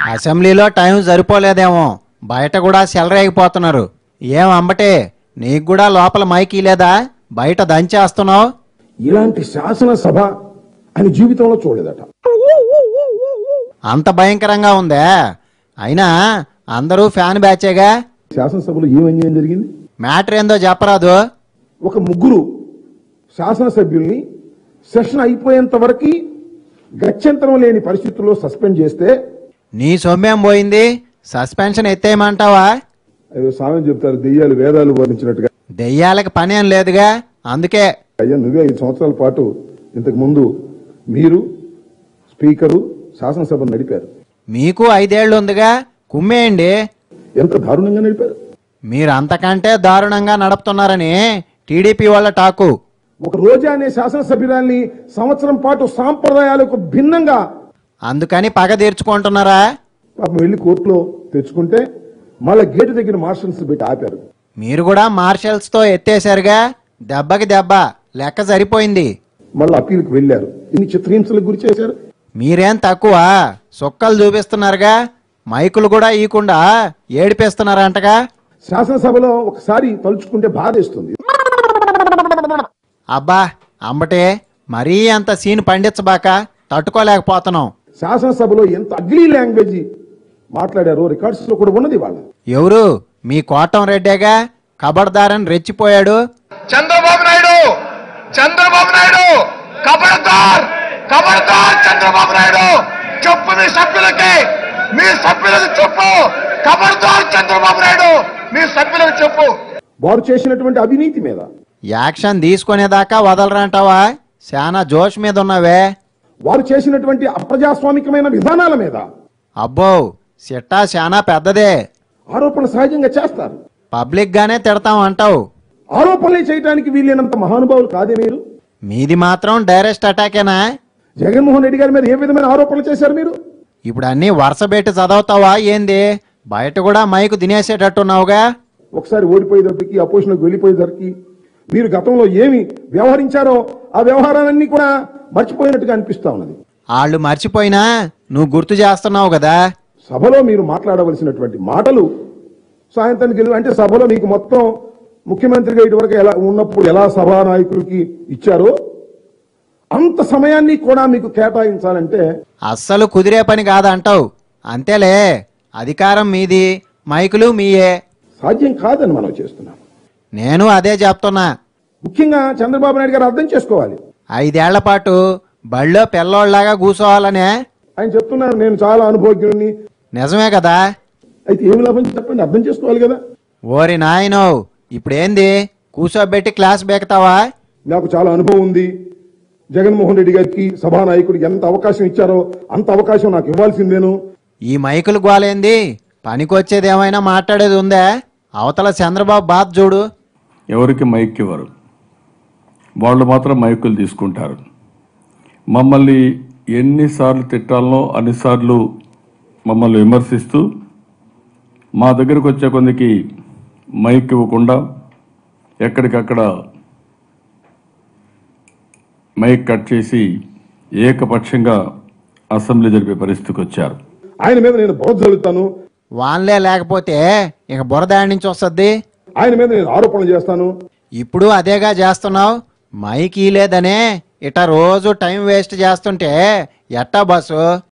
అసెంబ్లీలో టైం సరిపోలేదేమో బయట కూడా సెలరేగిపోతున్నారు ఏం అంబటే నీకు కూడా లోపల మైకీ లేదా బయట దంచేస్తున్నావు ఇలాంటి శాసనసభ ఆయన జీవితంలో చూడలేదట అంత భయంకరంగా ఉందే అయినా అందరూ ఫ్యాన్ బ్యాచేగా శాసనసభలో ఏం అన్యాయం జరిగింది మ్యాటర్ ఏందో చెప్పరాదు ఒక ముగ్గురు శాసనసభ్యుల్ని సెషన్ అయిపోయేంత వరకు గత్యంతరం లేని పరిస్థితుల్లో సస్పెండ్ చేస్తే నీ సొమ్మేం పోయింది సస్పెన్షన్ ఎత్తేయమంటావా ఏదో సామెత చెప్తారు దెయ్యాలు వేదాలు వర్ణించినట్టుగా దెయ్యాలకి పనేం లేదుగా అందుకే అయ్యా నువ్వే ఐదు సంవత్సరాల పాటు ఇంతకు ముందు మీరు స్పీకరు శాసనసభను నడిపారు మీకు ఐదేళ్లు ఉందిగా కుమ్మేయండి ఎంత దారుణంగా నడిపారు మీరు అంతకంటే దారుణంగా నడుపుతున్నారని టీడీపీ వాళ్ళ టాకు ఒక రోజా అనే శాసనసభ్యురాల్ని సంవత్సరం పాటు సాంప్రదాయాలకు భిన్నంగా అందుకని పగ తీర్చుకుంటున్నారా పాపం వెళ్లి కోర్టులో తెచ్చుకుంటే మళ్ళా గేటు దగ్గర మార్షల్స్ పెట్టి ఆపారు మీరు కూడా మార్షల్స్ తో ఎత్తేశారుగా దెబ్బకి దెబ్బ లెక్క సరిపోయింది మళ్ళీ అప్పీల్కి వెళ్ళారు ఇన్ని చిత్రహింసలకు గురి చేశారు మీరేం తక్కువ సుక్కలు చూపిస్తున్నారుగా మైకులు కూడా ఈకుండా ఏడిపిస్తున్నారంటగా శాసనసభలో ఒకసారి తలుచుకుంటే బాధేస్తుంది అబ్బా అంబటే మరీ అంత సీన్ పండించబాక తట్టుకోలేకపోతున్నాం శాసనసభలో ఎంత అగ్లీ లాంగ్వేజ్ మాట్లాడారో రికార్డ్స్ లో కూడా ఉన్నది వాళ్ళ ఎవరు మీ కోటం రెడ్డేగా కబడ్దారని రెచ్చిపోయాడు చంద్రబాబు నాయుడు చంద్రబాబు నాయుడు కబడతార్ కబడతార్ చంద్రబాబు నాయుడు చెప్పు మీ సభ్యులకి మీ సభ్యులకు చెప్పు కబడతార్ చంద్రబాబు నాయుడు మీ సభ్యులకు చెప్పు వారు చేసినటువంటి అవినీతి మీద యాక్షన్ తీసుకునేదాకా వదలరంటావా శానా జోష్ మీద ఉన్నావే వారు చేసినటువంటి అప్రజాస్వామికమైన విధానాల మీద అబ్బో సిట్టా శానా పెద్దదే ఆరోపణ సహజంగా చేస్తారు పబ్లిక్ గానే తిడతాం అంటావు ఆరోపణలే చేయడానికి వీలైనంత మహానుభావులు కాదే మీరు మీది మాత్రం డైరెక్ట్ అటాకేనా జగన్మోహన్ రెడ్డి గారి మీద ఏ విధమైన ఆరోపణలు చేశారు మీరు ఇప్పుడు అన్ని వరుస పెట్టి చదవుతావా ఏంది బయట కూడా మైకు తినేసేటట్టున్నావుగా ఒకసారి ఓడిపోయేదప్పటికి అపోజిషన్కి వెళ్ళిపోయేసరికి మీరు గతంలో ఏమి వ్యవహరించారో ఆ వ్యవహారాలన్నీ కూడా మర్చిపోయినట్టుగా అనిపిస్తా ఉన్నది వాళ్ళు మర్చిపోయినా నువ్వు గుర్తు చేస్తున్నావు కదా సభలో మీరు మాట్లాడవలసినటువంటి మాటలు సాయంత్రానికి వెళ్ళి అంటే సభలో మీకు మొత్తం ముఖ్యమంత్రిగా ఇటువరకు ఎలా ఉన్నప్పుడు ఎలా సభానాయకులకి ఇచ్చారో అంత సమయాన్ని కూడా మీకు కేటాయించాలంటే అస్సలు కుదిరే పని కాదంటావు అంతేలే అధికారం మీది మైకులు మీయే సాధ్యం కాదని మనం చేస్తున్నాం నేను అదే చెప్తున్నా ముఖ్యంగా చంద్రబాబు నాయుడు గారు అర్థం చేసుకోవాలి ఐదేళ్ల పాటు బళ్ళో పిల్లోళ్ళలాగా కూసోవాలనే ఆయన చెప్తున్నారు నేను చాలా అనుభవజ్ఞుడిని నిజమే కదా అయితే ఏమి లాభం చెప్పండి అర్థం చేసుకోవాలి కదా ఓరి నాయనో ఇప్పుడేంది కూసోబెట్టి క్లాస్ బెక్తావా నాకు చాలా అనుభవం ఉంది జగన్మోహన్ రెడ్డి గారికి సభానాయకుడికి ఎంత అవకాశం ఇచ్చారో అంత అవకాశం నాకు ఇవ్వాల్సిందేను ఈ మైకులు గోలేంది పనికొచ్చేది ఏమైనా మాట్లాడేది ఉందా అవతల చంద్రబాబు బాధ చూడు ఎవరికి మైక్ ఇవ్వరు వాళ్ళు మాత్రం మైకులు తీసుకుంటారు మమ్మల్ని ఎన్నిసార్లు తిట్టాలనో అన్నిసార్లు మమ్మల్ని విమర్శిస్తూ మా దగ్గరకు వచ్చే కొందికి మైక్ ఇవ్వకుండా ఎక్కడికక్కడ మైక్ కట్ చేసి ఏకపక్షంగా అసెంబ్లీ జరిపే పరిస్థితికి వచ్చారు ఆయన మీద నేను బురద జల్లుతాను వాన్లే లేకపోతే ఇక బురదాడి నుంచి వస్తుంది ఆయన మీద నేను ఆరోపణలు చేస్తాను ఇప్పుడు అదేగా చేస్తున్నావు మైక్ లేదనే ఇట రోజు టైం వేస్ట్ చేస్తుంటే ఎట్టా బస్సు